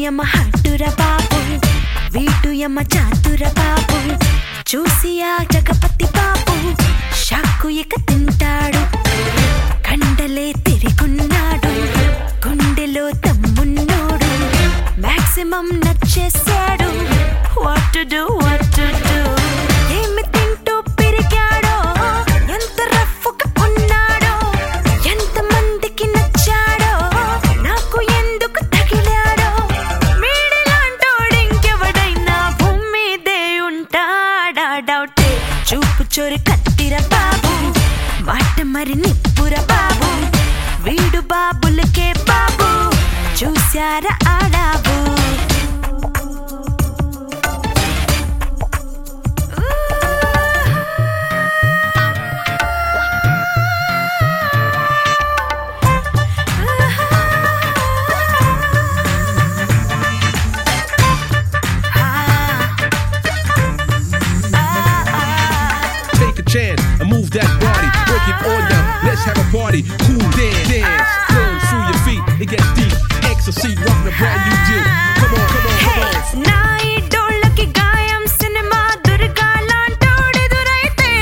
యమ హట్టుర బాబు వీటు యమ చాతుర బాబు చూసి ఆ జగపతి బాబు షాక్కు ఇక తింటాడు కండలే తిరిగున్నాడు గుండెలో తమ్మున్నోడు మాక్సిమం నచ్చేసాడు what to do what to do ఏమి తింటూ పెరిగాడో ఎంత రఫ్గా ఉన్నాడో ఎంత మందికి నచ్చాడో నాకు ఎందుకు తగిలాడో మీడిలాంటోడు ఇంకెవడైనా భూమి మీదే ఉంటాడా డౌటే చూపు చోరి కత్తిర బాబు మాట మరి నిప్పుర బాబు వీడు బాబులకే బాబు చూశారా ఆడాబు Take a chance and move that body. Break it on down. Let's have a party. Cool dance, dance. Turn through your feet. It gets deep. Ecstasy, rockin' a brand new deal. Come on, come on, come on. నా ఈ డోళ్ళకి గాయం cinema Durga లాంటోడెదురైతే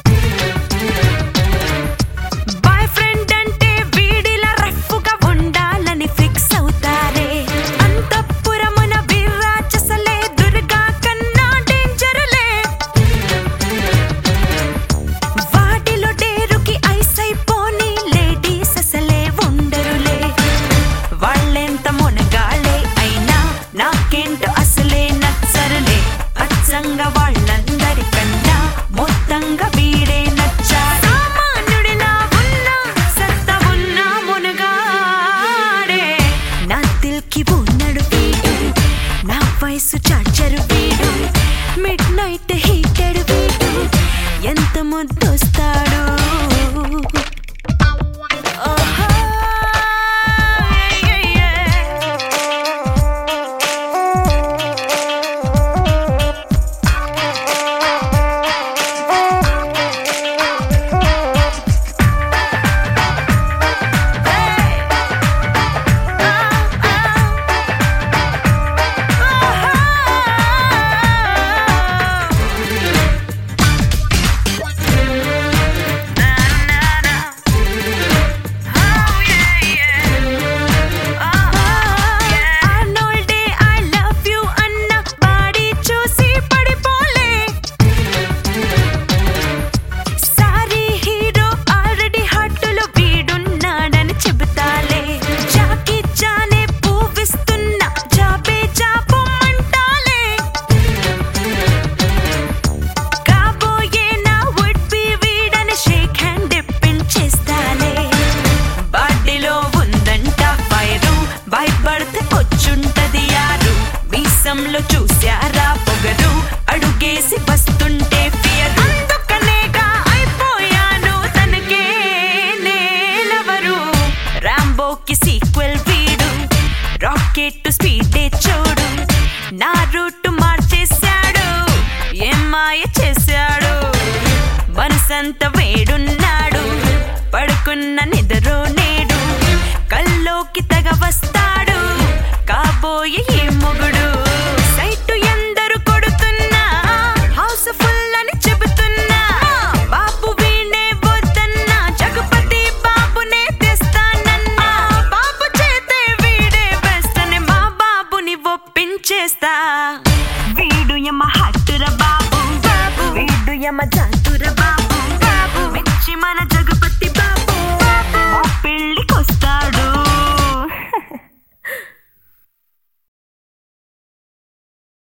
boyfriend అంటే వీడిలా రఫ్గా ఉండాలని fix అవుతారే అంతఃపురమున విరాచసలే Durga కన్నా డేంజరులే వాటిలో డేరుకి ఐస్ అయిపోని లేడీస్ అసలే ఉండరులే వాళ్ళెంత మునగాళ్ళే అయినా నాకేంటో అసలే నచ్చరులే అచ్చంగా వాళ్ళందరికన్నా మొత్తంగా వీడే నచ్చాడు సామాన్యుడిలా ఉన్న సత్త ఉన్న మునగాడే నా దిల్కి ఉన్నాడు వీడు నా వయసు చార్జరు వీడు మిడ్ నైట్ హీటెడ్ వీడు ఎంత ముద్దొస్తాడు ఓహో, yeah, yeah, yeah. ఆర్నోల్డే ఐ లవ్ యు అన్న బాడీ చూసి పడిపోలే సారీ హీరో ఆల్రెడీ హట్టులో వీడున్నాడని చెబుతాలే జాకీ చానే పూవిస్తున్నా జాబే జాపమంటాలే కాబోయే నా వుడ్ బి వీడని షేక్ హ్యాండ్ ఇప్పించేస్తాలే బాడీలో ఉందంట ఫైరు భయపడితే వచ్చుంటది యారు మీసంలో చూశారా పొగరు అడుగేసి వస్తుంటే ఫియర్ అందుకనేగా అయిపోయాను తనకే నేలవరు రాంబోకి సీక్వెల్ వీడు రాకెట్ స్పీడే చూడు నా రూట్ మార్చేశాడు ఏం మాయ చేశాడు మనసంత వేడున్నాడు పడుకున్న నిద్రో నేడు కల్లోకి తెగ వస్తాడు కాబోయే ఈ మొగుడు సైటు ఎందరు కొడుతున్నా హౌస్ ఫుల్ అని చెబుతున్నా బాబు వీణే వద్దన్నా జగపతి బాబునే తెస్తానన్నా బాబు చేతే వీడే బెస్ట్ అని మా బాబుని ఒప్పించేస్తా వీడు యమ హట్టుర బాబు బాబు వీడు యమ జాన్